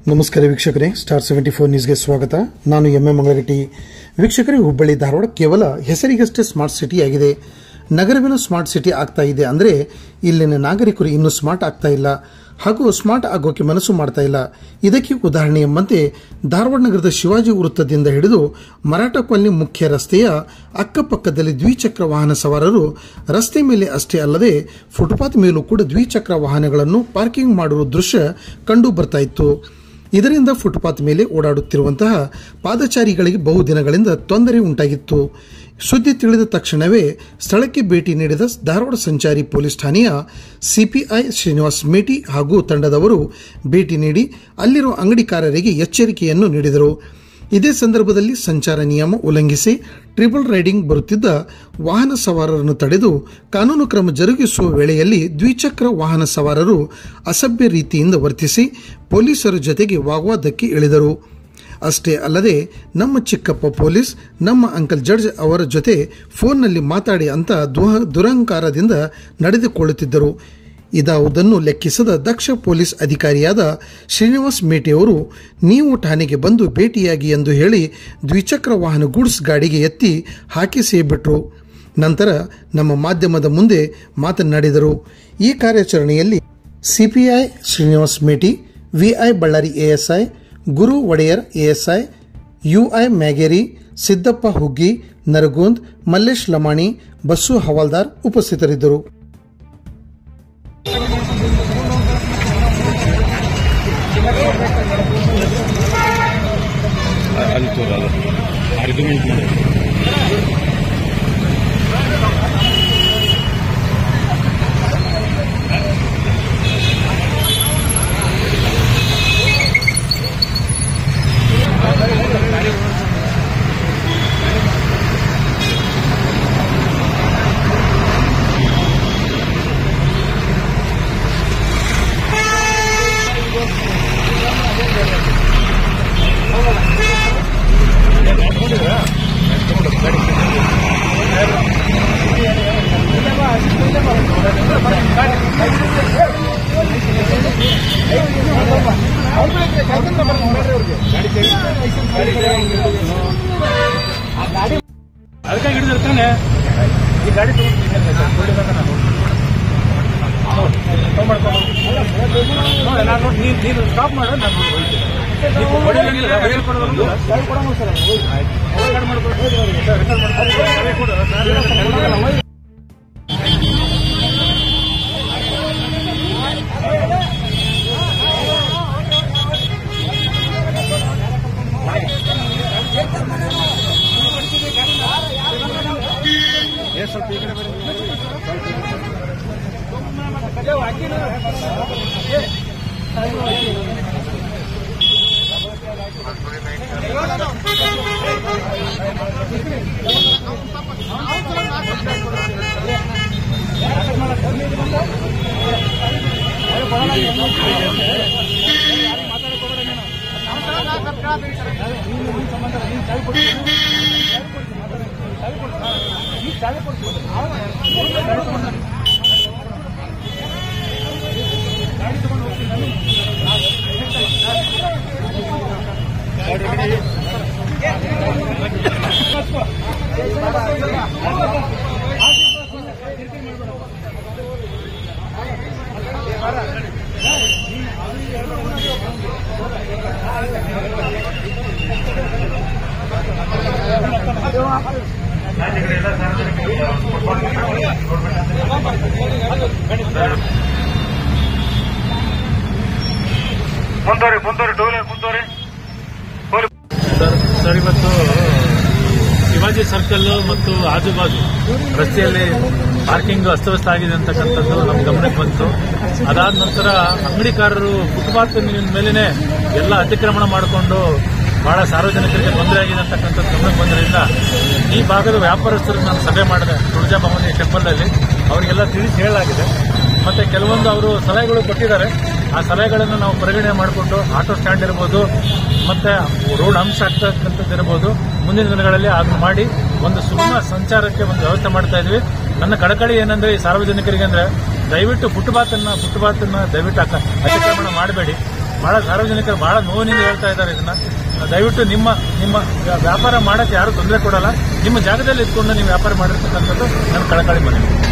ನಮಸ್ಕಾರ ವೀಕ್ಷಕರೇ star seventy four ನ್ಯೂಸ್ಗೆ ಸ್ವಾಗತ ನಾನು ಎಂ ಎಂ ಮಂಗಳರೆಡ್ಡಿ ವೀಕ್ಷಕರೇ ಹುಬ್ಬಳ್ಳಿ ಧಾರವಾಡ ಕೇವಲ ಹೆಸರಿಗಷ್ಟೇ ಸ್ಮಾರ್ಟ್ ಸಿಟಿ ಆಗಿದೆ ನಗರವೇನು ಸ್ಮಾರ್ಟ್ ಸಿಟಿ ಆಗ್ತಾ ಇದೆ ಅಂದರೆ ಇಲ್ಲಿನ ನಾಗರಿಕರು ಇನ್ನೂ ಸ್ಮಾರ್ಟ್ ಆಗ್ತಾ ಇಲ್ಲ ಹಾಗೂ ಸ್ಮಾರ್ಟ್ ಆಗೋಕೆ ಮನಸ್ಸು ಮಾಡ್ತಾ ಇಲ್ಲ ಇದಕ್ಕೆ ಉದಾಹರಣೆ ಎಂಬಂತೆ ಧಾರವಾಡ ನಗರದ ಶಿವಾಜಿ ವೃತ್ತದಿಂದ ಹಿಡಿದು ಮರಾಠ ಕಾಲನಿ ಮುಖ್ಯ ರಸ್ತೆಯ ಅಕ್ಕಪಕ್ಕದಲ್ಲಿ ದ್ವಿಚಕ್ರ ವಾಹನ ಸವಾರರು ರಸ್ತೆ ಮೇಲೆ ಅಷ್ಟೇ ಅಲ್ಲದೆ ಫುಟ್ಪಾತ್ ಮೇಲೂ ಕೂಡ ದ್ವಿಚಕ್ರ ವಾಹನಗಳನ್ನು ಪಾರ್ಕಿಂಗ್ ಮಾಡುವ ದೃಶ್ಯ ಕಂಡು ಬರ್ತಾ ಇತ್ತು ಇದರಿಂದ ಫುಟ್ಪಾತ್ ಮೇಲೆ ಓಡಾಡುತ್ತಿರುವಂತಹ ಪಾದಚಾರಿಗಳಿಗೆ ಬಹುದಿನಗಳಿಂದ ತೊಂದರೆ ಉಂಟಾಗಿತ್ತು ಸುದ್ದಿ ತಿಳಿದ ತಕ್ಷಣವೇ ಸ್ಥಳಕ್ಕೆ ಭೇಟಿ ನೀಡಿದ ಧಾರವಾಡ ಸಂಚಾರಿ ಪೊಲೀಸ್ ಠಾಣೆಯ ಸಿಪಿಐ ಶ್ರೀನಿವಾಸ್ ಮೇಟಿ ಹಾಗೂ ತಂಡದವರು ಭೇಟಿ ನೀಡಿ ಅಲ್ಲಿರುವ ಅಂಗಡಿಕಾರರಿಗೆ ಎಚ್ಚರಿಕೆಯನ್ನು ನೀಡಿದರು ಇದೇ ಸಂದರ್ಭದಲ್ಲಿ ಸಂಚಾರ ನಿಯಮ ಉಲ್ಲಂಘಿಸಿ ಟ್ರಿಬಲ್ ರೈಡಿಂಗ್ ಬರುತ್ತಿದ್ದ ವಾಹನ ಸವಾರರನ್ನು ತಡೆದು ಕಾನೂನು ಕ್ರಮ ಜರುಗಿಸುವ ವೇಳೆಯಲ್ಲಿ ದ್ವಿಚಕ್ರ ವಾಹನ ಸವಾರರು ಅಸಭ್ಯ ರೀತಿಯಿಂದ ವರ್ತಿಸಿ ಪೊಲೀಸರ ಜೊತೆಗೆ ವಾಗ್ವಾದಕ್ಕೆ ಇಳಿದರು ಅಷ್ಟೇ ಅಲ್ಲದೆ ನಮ್ಮ ಚಿಕ್ಕಪ್ಪ ಪೊಲೀಸ್ ನಮ್ಮ ಅಂಕಲ್ ಜಡ್ಜ್ ಅವರ ಜೊತೆ ಫೋನ್ನಲ್ಲಿ ಮಾತಾಡಿ ಅಂತ ದುಹ- ದುರಹಂಕಾರದಿಂದ ನಡೆದುಕೊಳ್ಳುತ್ತಿದ್ದರು ಇದಾವುದನ್ನು ಲೆಕ್ಕಿಸದ ದಕ್ಷ ಪೊಲೀಸ್ ಅಧಿಕಾರಿಯಾದ ಶ್ರೀನಿವಾಸ್ ಮೇಟಿಯವರು ನೀವು ಠಾಣೆಗೆ ಬಂದು ಭೇಟಿಯಾಗಿ ಎಂದು ಹೇಳಿ ದ್ವಿಚಕ್ರ ವಾಹನ ಗೂಡ್ಸ್ ಗಾಡಿಗೆ ಎತ್ತಿ ಹಾಕಿ ಸೇಬಿಟ್ರು ನಂತರ ನಮ್ಮ ಮಾಧ್ಯಮದ ಮುಂದೆ ಮಾತನಾಡಿದರು ಈ ಕಾರ್ಯಾಚರಣೆಯಲ್ಲಿ ಸಿಪಿಐ ಶ್ರೀನಿವಾಸ್ ಮೇಟಿ ವಿಐ ಬಳ್ಳಾರಿ ಎಎಸ್ಐ ಗುರು ಒಡೆಯರ್ ಎಎಸ್ಐ ಯುಐ ಮ್ಯಾಗೇರಿ ಸಿದ್ದಪ್ಪ ಹುಗ್ಗಿ ನರಗುಂದ್ ಮಲ್ಲೇಶ್ ಲಮಾಣಿ ಬಸ್ಸು ಹವಾಲ್ದಾರ್ ಉಪಸ್ಥಿತರಿದ್ದರು ಅಲ್ಲಿ ತೋರಲ್ಲ ಆರ್ಗ್ಯುಮೆಂಟ್ ಮಾಡಿ ಅದಕ್ಕಾಗಿ ಹಿಡಿದಿರ್ತಾನೆ ಈ ಗಾಡಿ ನಾನು ನೋಡಿ ನೀನು ನೀನು ಸ್ಟಾಪ್ ಮಾಡು ನಾನು ಹೋಗ್ತೀನಿ. ನೀವು ಹೊಡಿಲಿಲ್ಲ, ರೆಕಾರ್ಡ್ ಕೊಡೋದು ರೆಕಾರ್ಡ್ ಮಾಡ್ಕೊಂಡು ರೆಕಾರ್ಡ್ ಮಾಡ್ಕೊಂಡು ಗಾಡಿ ಕೊಡು. ನಾನು ಏ ಸ್ವಲ್ಪ ಈ ಕಡೆ ಬನ್ನಿ. ಮುಂದುವರಿ ಮುಂದುವರಿ ಟೂ ವೀಲರ್ ಮುಂದುವರಿ ಸರ್ ಸರ್ ಇವತ್ತು ಶಿವಾಜಿ ಸರ್ಕಲ್ ಮತ್ತು ಆಜುಬಾಜು ರಸ್ತೆಯಲ್ಲಿ ಪಾರ್ಕಿಂಗ್ ಅಸ್ತವ್ಯಸ್ತ ಆಗಿದೆ ಅಂತಕ್ಕಂಥದ್ದು ನಮ್ಮ ಗಮನಕ್ಕೆ ಬಂತು ಅದಾದ ನಂತರ ಅಂಗಡಿಕಾರರು ಫುಟ್ಪಾತ್ ಮೇಲೇನೆ ಎಲ್ಲ ಅತಿಕ್ರಮಣ ಮಾಡಿಕೊಂಡು ಬಹಳ ಸಾರ್ವಜನಿಕರಿಗೆ ತೊಂದರೆ ಆಗಿದೆ ಅಂತಕ್ಕಂಥದ್ದು ಗಮನಕ್ಕೆ ಬಂದ್ರಿಂದ ಈ ಭಾಗದ ವ್ಯಾಪಾರಸ್ಥರಿಗೆ ನಾನು ಸಭೆ ಮಾಡಿದೆ ತುಳಜಾಭವಾನಿ ಟೆಂಪಲ್ನಲ್ಲಿ ಅವರಿಗೆಲ್ಲ ತಿಳಿಸಿ ಹೇಳಲಾಗಿದೆ ಮತ್ತೆ ಕೆಲವೊಂದು ಅವರು ಸಲಹೆಗಳು ಕೊಟ್ಟಿದ್ದಾರೆ ಆ ಸಲಹೆಗಳನ್ನು ನಾವು ಪರಿಗಣನೆ ಮಾಡಿಕೊಂಡು ಆಟೋ ಸ್ಟ್ಯಾಂಡ್ ಇರ್ಬೋದು ಮತ್ತೆ ರೋಡ್ ಅಂಶ ಆಗ್ತಕ್ಕಂಥದ್ದು ಇರ್ಬೋದು ಮುಂದಿನ ದಿನಗಳಲ್ಲಿ ಅದನ್ನು ಮಾಡಿ ಒಂದು ಸುಗಮ ಸಂಚಾರಕ್ಕೆ ಒಂದು ವ್ಯವಸ್ಥೆ ಮಾಡ್ತಾ ಇದ್ವಿ ನನ್ನ ಕಳಕಳಿ ಏನಂದ್ರೆ ಈ ಸಾರ್ವಜನಿಕರಿಗೆ ಅಂದ್ರೆ ದಯವಿಟ್ಟು ಫುಟ್ಪಾತ್ ಅನ್ನ ಫುಟ್ಪಾತ್ ಅನ್ನ ದಯವಿಟ್ಟು ಅಕ- ಅತಿಕ್ರಮಣ ಮಾಡಬೇಡಿ ಬಹಳ ಸಾರ್ವಜನಿಕರು ಬಹಳ ನೋವಿನಿಂದ ಹೇಳ್ತಾ ಇದ್ದಾರೆ ಇದನ್ನ ದಯವಿಟ್ಟು ನಿಮ್ಮ ನಿಮ್ಮ ವ್ಯಾಪಾರ ಮಾಡಕ್ಕೆ ಯಾರು ತೊಂದರೆ ಕೊಡಲ್ಲ ನಿಮ್ಮ ಜಾಗದಲ್ಲಿ ಇಟ್ಕೊಂಡು ನೀವು ವ್ಯಾಪಾರ ಮಾಡಿರ್ತಕ್ಕಂಥದ್ದು ನನ್ನ ಕಳಕಳಿ ಮನವಿ